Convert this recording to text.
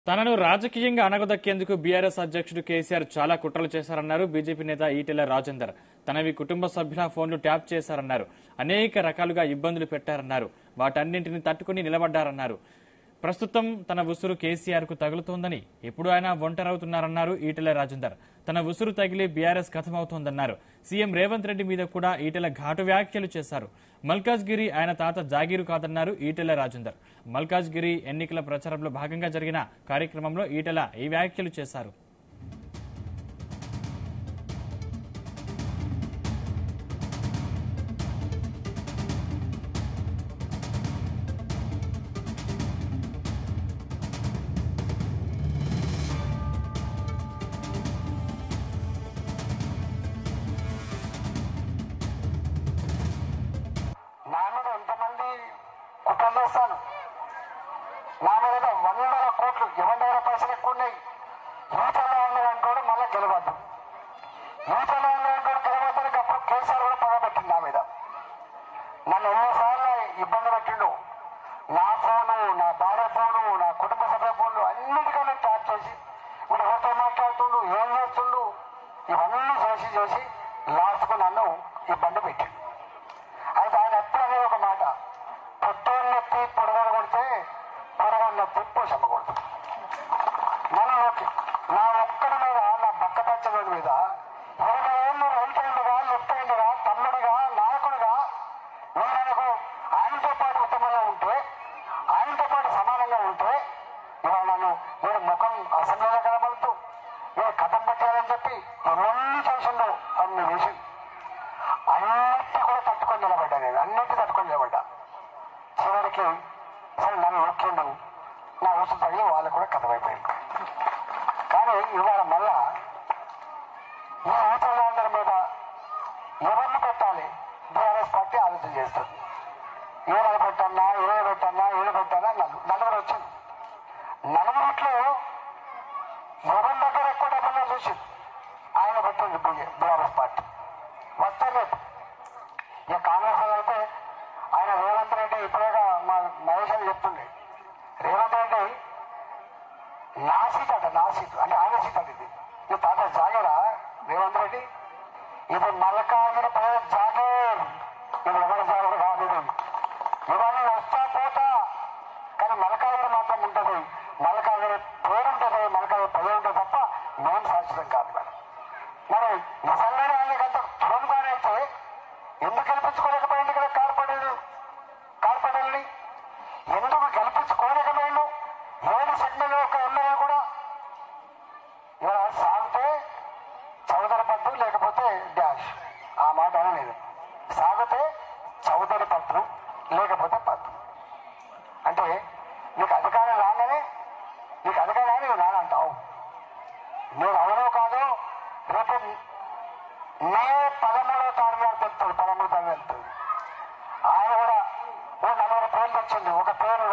తనను రాజకీయంగా అణగదొక్కేందుకు బీఆర్ఎస్ అధ్యక్షుడు కేసీఆర్ చాలా కుట్రలు చేశారన్నారు బీజేపీ నేత ఈటెల రాజేందర్ తనవి కుటుంబ సభ్యుల ఫోన్లు ట్యాప్ చేశారన్నారు అనేక రకాలుగా ఇబ్బందులు పెట్టారన్నారు వాటన్నింటిని తట్టుకుని నిలబడ్డారన్నారు ప్రస్తుతం తన ఉసురు కేసీఆర్ కు తగులుతోందని ఎప్పుడు ఆయన ఒంటరవుతున్నారన్నారు ఈటెల రాజేందర్ తన ఉసురు తగిలి బీఆర్ఎస్ కథమవుతోందన్నారు సీఎం రేవంత్ రెడ్డి మీద కూడా ఈటెల ఘాటు వ్యాఖ్యలు చేశారు మల్కాజ్గిరి ఆయన తాత జాగీరు కాదన్నారు ఈటెల రాజేందర్ మల్కాజ్గిరి ఎన్నికల ప్రచారంలో భాగంగా జరిగిన కార్యక్రమంలో ఈటెల ఈ వ్యాఖ్యలు చేశారు నా మీద ఎంతమంది కుట్రలు చేస్తాను నా మీద వందల కోట్లు ఎవరి దగ్గర పైసలు ఎక్కువ ఉన్నాయి ఈటలో ఉన్నదంటాడు మళ్ళీ గెలవద్దు ఈటలో ఉన్నదంటాడు గెలవద్దని అప్పుడు కేసీఆర్ కూడా పగబట్టింది నా మీద నన్ను ఎన్నోసార్లు ఇబ్బంది పెట్టిండు నా ఫోను నా భార్య ఫోను నా కుటుంబ సభ్యుల ఫోన్లు అన్నిటికన్నా ట్యాప్ చేసి ఇప్పుడు ఎవరితో మాట్లాడుతుండు ఏం చేస్తుండు ఇవన్నీ చేసి చేసి లాస్ట్కు నన్ను ఇబ్బంది పెట్టిండు అయితే ఆయన ఎప్పుడు అనేది ఒక మాట పొట్టోని నొప్పి పొడవలు కొడితే పొడవని నొప్పి పోషమ్మ కొడుతుంది మనం ఓకే నా ఒక్కడి మీద నా బక్క పచ్చడి మీద ఇరవై ఏళ్ళు రైట్ హ్యాండ్గా లెఫ్ట్ హ్యాండ్గా తమ్ముడుగా నాయకుడిగా నేను ఆయనకు ఆయనతో పాటు ఉత్తమంగా ఉంటే ఆయనతో పాటు సమానంగా ఉంటే ఇవాళ నన్ను నేను ముఖం అసెంబ్లీలో కనబడుతూ నేను కథం పెట్టాలని చెప్పి ఎన్ని చేసిందో అన్ని వేసి అన్నిటి కూడా తట్టుకొని నిలబడ్డా నేను అన్నిటి తట్టుకొని నిలబడ్డా చివరికి సరే నన్ను నొక్కిండు నా ఊసు తగిలి వాళ్ళు కూడా కథమైపోయింది కానీ ఇవాళ మళ్ళా ఈ ఊతలందరి మీద ఎవరిని పెట్టాలి బీఆర్ఎస్ పార్టీ ఆలోచన చేస్తుంది ఈయన పెట్టన్నా ఈయన పెట్టన్నా ఈయన పెట్టన్నా నలుగురు నలుగురు వచ్చింది నలుగురిట్లో ఎవరి దగ్గర ఎక్కువ డబ్బులు చూసి ఆయన పెట్టింది బీఆర్ఎస్ పార్టీ వస్తే రేపు ఇక కాంగ్రెస్ వాళ్ళు అయితే ఆయన రేవంత్ రెడ్డి ఇప్పుడేగా మా మహేష్ అని చెప్తుండే రేవంత్ రెడ్డి నా సీట్ అట నా సీట్ అంటే ఆయన సీట్ అది ఇది నీ తాత జాగేరా రేవంత్ రెడ్డి ఇది మల్కాగిరి పేరు జాగేర్ ఇది ఎవరి జాగర్ కాదు ఇది ఇవాళ వస్తా పోతా కానీ మల్కాగిరి మాత్రం ఉంటుంది మల్కాగిరి పేరు ఉంటుంది మల్కాగిరి పదవి ఉంటుంది తప్ప మేము శాశ్వతం కాదు మేడం మరి నిజంగానే ఆయనకంత తురంగానైతే ఎందుకు గెలిపించుకోలేకపోయింది కదా కార్పొరేటర్ కార్పొరేటర్ని ఎందుకు గెలిపించుకోలేకపోయిండు ఏడు సెగ్మెంట్ ఒక ఎమ్మెల్యే కూడా ఇలా సాగితే చౌదరి పట్టు లేకపోతే డాష్ ఆ మాట అనలేదు సాగితే చౌదరి పట్టు లేకపోతే పట్టు అంటే నీకు అధికారం రాగానే నీకు అధికారం రాని నువ్వు నానంటావు నేను అవునో కాదో రేపు మే పదమూడవ తారీఖు నాడు తెలుస్తుంది పదమూడు తారీఖు వెళ్తుంది ఆయన కూడా ఓ నలుగురు పేర్లు వచ్చింది ఒక పేరు